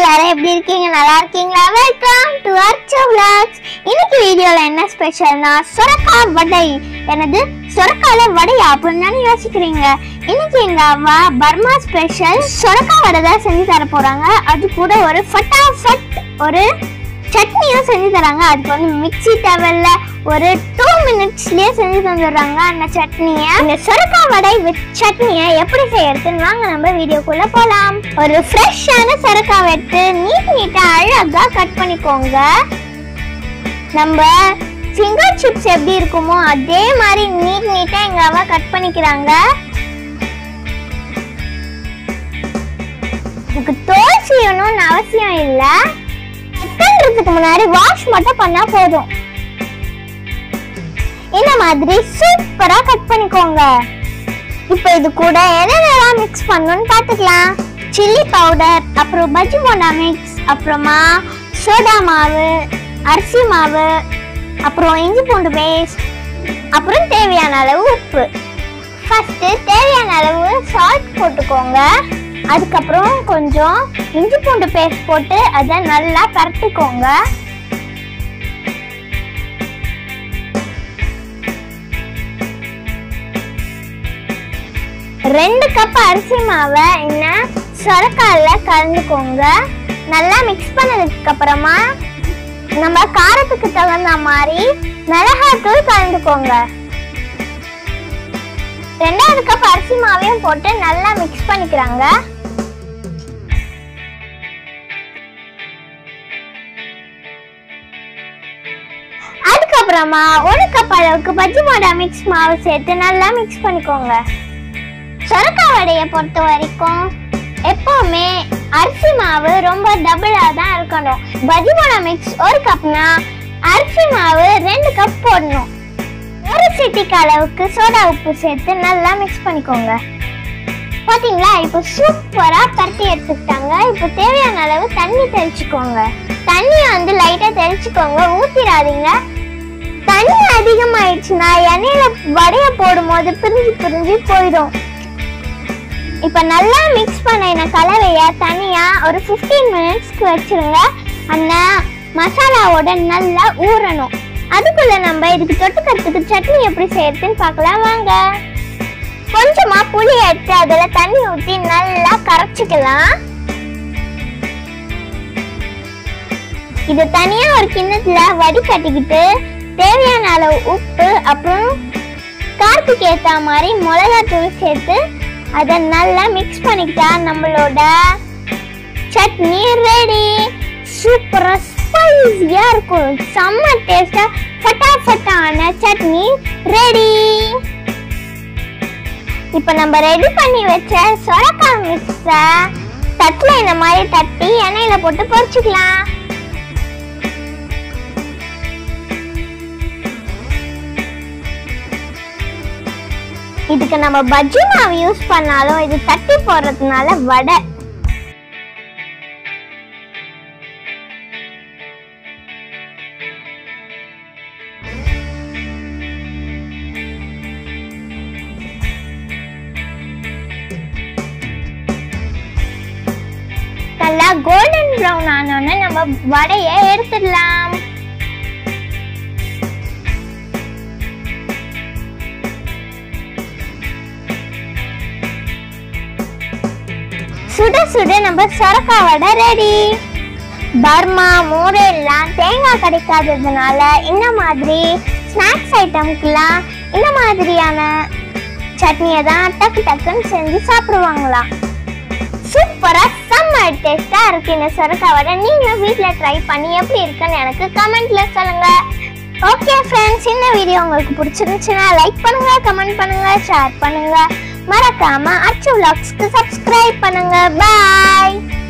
எல்லாரும் எப்படி இருக்கீங்க நல்லா இருக்கீங்களா வெல்கம் டு அர்ச்சோ vlogs இன்னைக்கு வீடியோல என்ன ஸ்பெஷல்னா சொரக்காய் வடை எனது சொரக்கால வடையா அப்படின்னு தானே யோசிக்கிறீங்க இன்னைக்கு எங்க அம்மா பர்மா ஸ்பெஷல் சொரக்காய் வடை தான் செஞ்சு தர போறாங்க அது கூட ஒரு ஃபட்டாஃபட் ஒரு சட்னியும் செஞ்சு தராங்க அதுக்கு வந்து மிக்ஸி தேவையில்ல ஒரு டூ மினிட்ஸ்லயே செஞ்சு தந்துடுறாங்க அந்த சட்னியை இந்த சொரக்காய் வடை வித் சட்னியை எப்படி செய்யறதுன்னு வாங்க நம்ம வீடியோக்குள்ள போலாம் ஒரு ஃப்ரெஷ்ஷான சொரக்காய் எடுத்து நீட் நீட்டா அழகா கட் பண்ணிக்கோங்க நம்ம ஃபிங்கர் சிப்ஸ் எப்படி இருக்குமோ அதே மாதிரி நீட் நீட்டா எங்க அவ கட் பண்ணிக்கிறாங்க இதுக்கு தோல் செய்யணும்னு அவசியம் இல்லை கட் பண்றதுக்கு முன்னாடி வாஷ் மட்டும் பண்ணா போதும் இந்த மாதிரி சூப்பரா கட் பண்ணிக்கோங்க இப்போ இது கூட என்னென்னலாம் மிக்ஸ் பண்ணணும்னு பார்த்துக்கலாம் சில்லி பவுடர் அப்புறம் பஜ்ஜி போண்டா மிக்ஸ் அப்புறமா சோடா மாவு அரிசி மாவு அப்புறம் இஞ்சி பூண்டு பேஸ்ட் அப்புறம் தேவையான அளவு உப்பு ஃபர்ஸ்ட் தேவையான அளவு சால்ட் போட்டுக்கோங்க அதுக்கப்புறம் கொஞ்சம் இஞ்சி பூண்டு பேஸ்ட் போட்டு அதை நல்லா பரட்டிக்கோங்க ரெண்டு கப் அரிசி மாவை என்ன சொரக்கால கலந்துக்கோங்க நல்லா மிக்ஸ் பண்ணதுக்கு அப்புறமா நம்ம காரத்துக்கு தகுந்த மாதிரி மிளகாத்தூள் கலந்துக்கோங்க ரெண்டாவது கப் அரிசி மாவையும் போட்டு நல்லா மிக்ஸ் பண்ணிக்கிறாங்க அதுக்கப்புறமா ஒரு கப் அளவுக்கு பஜ்ஜி மாடா மிக்ஸ் மாவு சேர்த்து நல்லா மிக்ஸ் பண்ணிக்கோங்க சொரக்காய் வடையை பொறுத்த வரைக்கும் எப்பவுமே அரிசி மாவு ரொம்ப டபுளா தான் இருக்கணும் பஜ்ஜி மாடா மிக்ஸ் ஒரு கப்னா அரிசி மாவு ரெண்டு கப் போடணும் ஒரு சிட்டிக்கு அளவுக்கு சோடா உப்பு சேர்த்து நல்லா மிக்ஸ் பண்ணிக்கோங்க பாத்தீங்களா இப்போ சூப்பரா பரட்டி எடுத்துக்கிட்டாங்க இப்போ தேவையான அளவு தண்ணி தெளிச்சுக்கோங்க தண்ணி வந்து லைட்டா தெளிச்சுக்கோங்க ஊத்திடாதீங்க தண்ணி அதிகமாயிடுச்சுன்னா எண்ணெயில வடைய போடும்போது பிரிஞ்சு பிரிஞ்சு போயிடும் இப்ப நல்லா மிக்ஸ் பண்ணின கலவைய தனியா ஒரு 15 மினிட்ஸ்க்கு வச்சிருங்க அந்த மசாலாவோட நல்லா ஊறணும் அதுக்குள்ள நம்ம இதுக்கு தொட்டுக்கிறதுக்கு சட்னி எப்படி செய்யறதுன்னு பார்க்கலாம் வாங்க கொஞ்சமா புளி எடுத்து அதுல தண்ணி ஊத்தி நல்லா கரைச்சிக்கலாம் இது தனியா ஒரு கிண்ணத்துல வடிகட்டிக்கிட்டு தேவையான அளவு உப்பு அப்புறம் காரத்துக்கு ஏத்த மாதிரி மிளகாத்தூள் சேர்த்து அதை நல்லா மிக்ஸ் பண்ணிக்கிட்டா நம்மளோட சட்னி ரெடி சூப்பரா ஸ்பைசியா இருக்கும் செம்ம டேஸ்டா ஃபட்டாஃபட்டான சட்னி ரெடி இப்போ நம்ம ரெடி பண்ணி வச்ச சொரக்காய் மிக்ஸ தட்டுல இந்த மாதிரி தட்டி எண்ணெயில போட்டு பொரிச்சுக்கலாம் இதுக்கு நம்ம பஜ்ஜி மாவு யூஸ் பண்ணாலும் இது தட்டி போடுறதுனால வடை நல்லா கோல்டன் ப்ரௌன் ஆனோன்னு நம்ம வடையை எடுத்துடலாம் சுட சுட நம்ம சொரக்காய் வடை ரெடி பர்மா மூரெல்லாம் தேங்காய் கிடைக்காததுனால இந்த மாதிரி ஸ்நாக்ஸ் ஐட்டம்க்குலாம் இந்த மாதிரியான சட்னியை தான் டக்கு டக்குன்னு செஞ்சு சாப்பிடுவாங்களாம் சூப்பரா செம்ம டேஸ்டா இருக்கு இந்த சொரக்காய் வடை நீங்க வீட்ல ட்ரை பண்ணி எப்படி இருக்குன்னு எனக்கு கமெண்ட்ல சொல்லுங்க ஓகே ஃப்ரெண்ட்ஸ் இந்த வீடியோ உங்களுக்கு பிடிச்சிருந்துச்சுன்னா லைக் பண்ணுங்க கமெண்ட் பண்ணுங்க ஷேர் பண்ணுங்க மறக்காம அச்சு vlogsக்கு சப்ஸ்கிரைப் பண்ணுங்க பாய்